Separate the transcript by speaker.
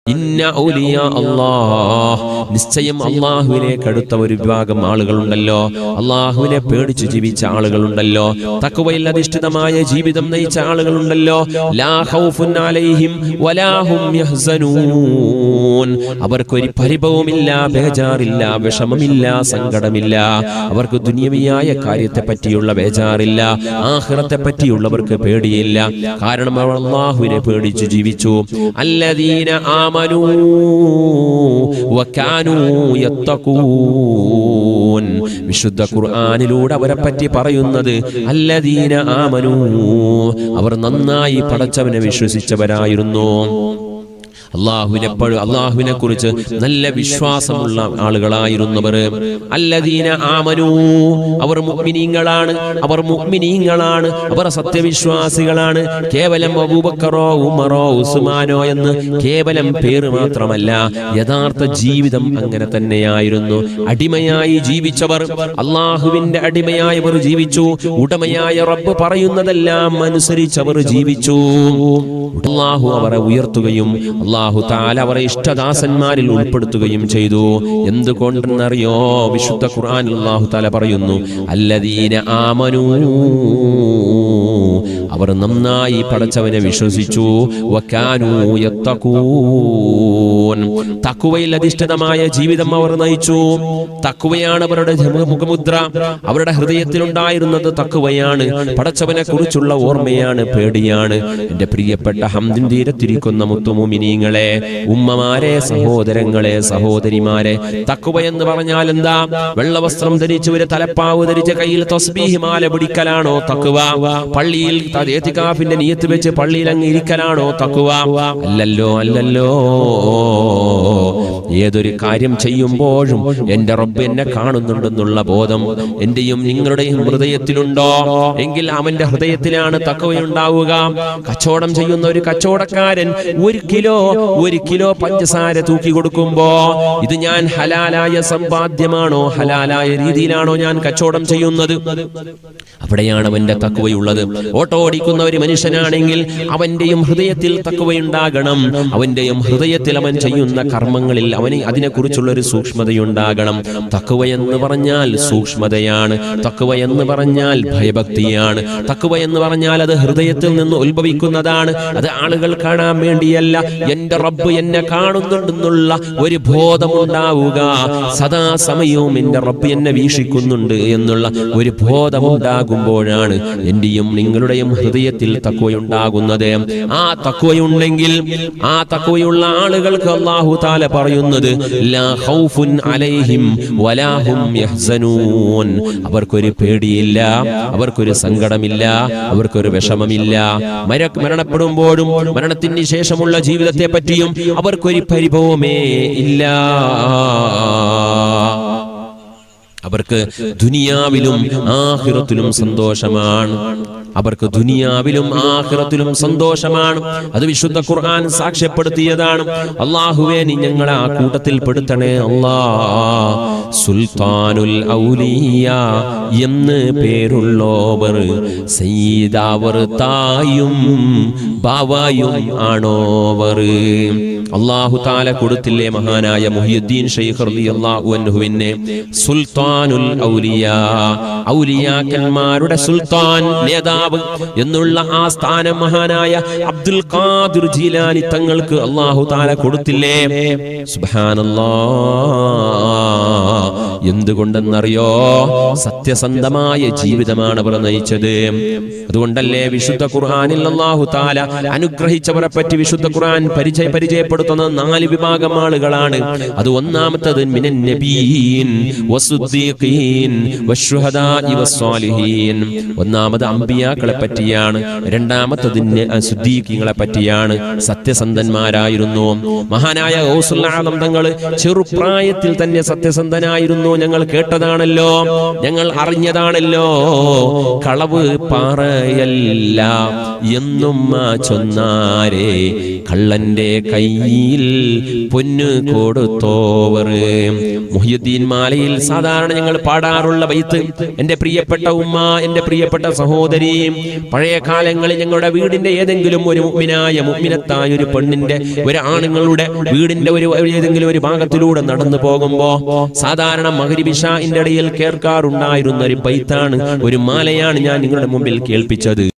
Speaker 1: ഇന്ന ഔലിയ അല്ലാഹ് നിശ്ചയം അള്ളാഹുവിലേക്ക് അടുത്ത ഒരു വിഭാഗം ആളുകളുണ്ടല്ലോ അള്ളാഹുവിനെ പേടിച്ചു ജീവിച്ച ആളുകളുണ്ടല്ലോ തക്കുവയിൽ അധിഷ്ഠിതമായ ജീവിതം നയിച്ച ആളുകളുണ്ടല്ലോ ലാ ഖൗഫുൻ അലൈഹിം വലാ ഹും യഹ്സനൂൻ അവർക്കൊരു പരിഭവമില്ല ബേജാറില്ല വിഷമമില്ല സങ്കടമില്ല അവർക്ക് ദുനിയവിയായ കാര്യത്തെ പറ്റിയുള്ള ബേജാറില്ല ആഖിറത്തെ പറ്റിയുള്ളവർക്ക് പേടിയില്ല കാരണം അവർ അള്ളാഹുവിനെ പേടിച്ചു ജീവിച്ചു അല്ലദീന ആമനൂ വകാനൂ യത്തഖൂൻ വിശുദ്ധ ഖുർആനിലൂടെ അവരെ പറ്റി പറയുന്നത് അല്ലദീന ആമനൂ അവർ നന്നായി പടച്ചവനെ വിശ്വസിച്ചവരായിരുന്നു അള്ളാഹുവിനെ എപ്പോഴും അള്ളാഹുവിനെ കുറിച്ച് നല്ല വിശ്വാസമുള്ള ആളുകളായിരുന്നവർ അല്ലദീന ആമനൂ അവർ മുഅ്മിനീങ്ങളാണ് അവർ മുഅ്മിനീങ്ങളാണ് അവർ സത്യവിശ്വാസികളാണ് കേവലം അബൂബക്കറോ ഉമറോ ഉസ്മാനോ എന്ന് കേവലം പേര് മാത്രമല്ല യഥാർത്ഥ ജീവിതം അങ്ങനെ തന്നെയായിരുന്നു അടിമയായി ജീവിച്ചവർ അള്ളാഹുവിന്റെ അടിമയായി അവർ ജീവിച്ചു ഉടമയായ റബ്ബ് പറയുന്നതെല്ലാം അനുസരിച്ചവർ ജീവിച്ചു അള്ളാഹു അവരെ ഉയർത്തുകയും അള്ളാഹു താല അവരെ ഇഷ്ടദാസന്മാരിൽ ഉൾപ്പെടുത്തുകയും ചെയ്തു എന്തുകൊണ്ടെന്നറിയോ വിശുദ്ധ ഖുർആൻ അള്ളാഹു താല പറയുന്നു അല്ലദീന ആമനൂ അവർ നന്നായി പടച്ചവനെ വിശ്വസിച്ചു വക്കാനൂ യത്തഖൂൻ തക്കുവയിൽ അധിഷ്ഠിതമായ ജീവിതം അവർ നയിച്ചു തക്കുവയാണ് അവരുടെ ജമ- മുഖമുദ്ര അവരുടെ ഹൃദയത്തിലുണ്ടായിരുന്നത് തക്കുവയാണ് പടച്ചവനെ കുറിച്ചുള്ള ഓർമ്മയാണ് പേടിയാണ് എന്റെ പ്രിയപ്പെട്ട ഹംദിൻ തീരത്തിരിക്കുന്ന മുത്തുമുമിനീങ്ങളെ ഉമ്മമാരെ സഹോദരങ്ങളെ സഹോദരിമാരെ തക്കുവ എന്ന് പറഞ്ഞാൽ എന്താ വെള്ളവസ്ത്രം ധരിച്ച് ഒരു തലപ്പാവ് ധരിച്ച കയ്യിൽ തസ്ബീഹ് മാല പിടിക്കലാണോ തക്കുവ പള്ളിയിൽ ഏത്തിക്കാഫിന്റെ നിയത്ത് വെച്ച് പള്ളിയിൽ അങ്ങ് ഇരിക്കലാണോ തക്കുവ അല്ലല്ലോ അല്ലല്ലോ ഏതൊരു കാര്യം ചെയ്യുമ്പോഴും എന്റെ റബ്ബ് എന്നെ കാണുന്നുണ്ടെന്നുള്ള ബോധം എന്റെയും നിങ്ങളുടെയും ഹൃദയത്തിലുണ്ടോ എങ്കിൽ അവന്റെ ഹൃദയത്തിലാണ് തക്കവയുണ്ടാവുക കച്ചവടം ചെയ്യുന്ന ഒരു കച്ചവടക്കാരൻ ഒരു കിലോ ഒരു കിലോ പഞ്ചസാര തൂക്കി കൊടുക്കുമ്പോ ഇത് ഞാൻ ഹലാലായ സമ്പാദ്യമാണോ ഹലാലായ രീതിയിലാണോ ഞാൻ കച്ചവടം ചെയ്യുന്നത് അവിടെയാണ് അവന്റെ തക്കവയുള്ളത് ഓട്ടോ ഓടിക്കുന്ന ഒരു മനുഷ്യനാണെങ്കിൽ അവന്റെയും ഹൃദയത്തിൽ തക്കവയുണ്ടാകണം അവന്റെയും ഹൃദയത്തിൽ അവൻ ചെയ്യുന്ന കർമ്മങ്ങളിൽ അവന് അതിനെക്കുറിച്ചുള്ള ഒരു സൂക്ഷ്മതയുണ്ടാകണം തക്കവ എന്ന് പറഞ്ഞാൽ സൂക്ഷ്മതയാണ് തക്കവ എന്ന് പറഞ്ഞാൽ ഭയഭക്തിയാണ് തക്കവ എന്ന് പറഞ്ഞാൽ അത് ഹൃദയത്തിൽ നിന്ന് ഉത്ഭവിക്കുന്നതാണ് അത് ആളുകൾ കാണാൻ വേണ്ടിയല്ല എന്റെ റബ്ബ് എന്നെ കാണുന്നുണ്ടെന്നുള്ള ഒരു ബോധമുണ്ടാവുക സദാസമയവും എന്റെ റബ്ബ് എന്നെ വീക്ഷിക്കുന്നുണ്ട് എന്നുള്ള ഒരു ബോധമുണ്ടാകുമ്പോഴാണ് എന്റെയും നിങ്ങളുടെയും ഹൃദയത്തിൽ തക്കവയുണ്ടാകുന്നത് ആ തക്കവയുണ്ടെങ്കിൽ ആ തക്കവയുള്ള ആളുകൾക്ക് അള്ളാഹു താല പറയുന്നത് ലാ ഖൗഫുൻ അലൈഹിം വലാ ഹും യഹ്സനൂൻ അവർക്കൊരു പേടിയില്ല അവർക്കൊരു സങ്കടമില്ല അവർക്കൊരു വിഷമമില്ല മര മരണപ്പെടുമ്പോഴും മരണത്തിന് ശേഷമുള്ള ജീവിതത്തെ പറ്റിയും അവർക്കൊരു പരിഭവമേ ഇല്ല അവർക്ക് ദുനിയാവിലും ആഹിറത്തിലും സന്തോഷമാണ് അവർക്ക് ദുനിയാവിലും ആഹിറത്തിലും സന്തോഷമാണ് അത് വിശുദ്ധ ഖുർആൻ സാക്ഷ്യപ്പെടുത്തിയതാണ് അള്ളാഹുവേ നീ ഞങ്ങളെ ആ കൂട്ടത്തിൽ പെടുത്തണേ അല്ലാ സുൽത്താനുൽ ഔലിയ എന്ന് പേരുള്ളോവർ സയ്യിദാവർ തായും ബാവായും ആണോവർ അള്ളാഹു താല കൊടുത്തില്ലേ മഹാനായ മുഹിയുദ്ദീൻ ഷെയ്ഖ് റളിയല്ലാഹു അൻഹുവിനെ സുൽത്താനുൽ ഔലിയ ഔലിയാക്കന്മാരുടെ സുൽത്താൻ നേതാവ് എന്നുള്ള ആ സ്ഥാനം മഹാനായ അബ്ദുൽ ഖാദിർ ജീലാനി തങ്ങൾക്ക് അള്ളാഹു താല കൊടുത്തില്ലേ സുബ്ഹാനല്ലാ എന്തുകൊണ്ടെന്നറിയോ സത്യസന്ധമായ ജീവിതമാണ് അവർ നയിച്ചത് അതുകൊണ്ടല്ലേ വിശുദ്ധ ഖുർആനിൽ അള്ളാഹു താല അനുഗ്രഹിച്ചവരെ പറ്റി വിശുദ്ധ ഖുർആൻ പരിചയ പരിചയപ്പെടുത്തുന്ന നാല് വിഭാഗം ആളുകളാണ് അത് ഒന്നാമത്തത് മിനൻ നബീൻ വസുദ്ദീഖീൻ വശുഹദാഇ വസ്സാലിഹീൻ ഒന്നാമത് അമ്പിയാക്കളെ പറ്റിയാണ് രണ്ടാമത്തത് സുദ്ദീഖീങ്ങളെ പറ്റിയാണ് സത്യസന്ധന്മാരായിരുന്നു മഹാനായ ഗൗസുൽ ആലം തങ്ങൾ ചെറുപ്രായത്തിൽ തന്നെ സത്യസന്ധനായിരുന്നു ഞങ്ങൾ കേട്ടതാണല്ലോ ഞങ്ങൾ അറിഞ്ഞതാണല്ലോ കളവ് പാറയല്ല എന്നും ആ ചൊന്നാരേ കള്ളന്റെ കയ്യിൽ പൊന്നു കൊടുത്തോവർ മുഹിയുദ്ദീൻ മാലയിൽ സാധാരണ ഞങ്ങൾ പാടാറുള്ള ബൈത്ത് എന്റെ പ്രിയപ്പെട്ട ഉമ്മ എന്റെ പ്രിയപ്പെട്ട സഹോദരി പഴയ കാലങ്ങളിൽ ഞങ്ങളുടെ വീടിന്റെ ഏതെങ്കിലും ഒരു മുഗ്മിനായ മുഗ്മിനത്തായ ഒരു പെണ്ണിന്റെ ഒരു ആണുങ്ങളുടെ വീടിന്റെ ഒരു ഒരു ഏതെങ്കിലും ഒരു ഭാഗത്തിലൂടെ നടന്നു പോകുമ്പോ സാധാരണ മകരിബിഷാന്റെ ഇടയിൽ കേൾക്കാറുണ്ടായിരുന്ന ഒരു ബൈത്താണ് ഒരു മാലയാണ് ഞാൻ നിങ്ങളുടെ മുമ്പിൽ കേൾപ്പിച്ചത്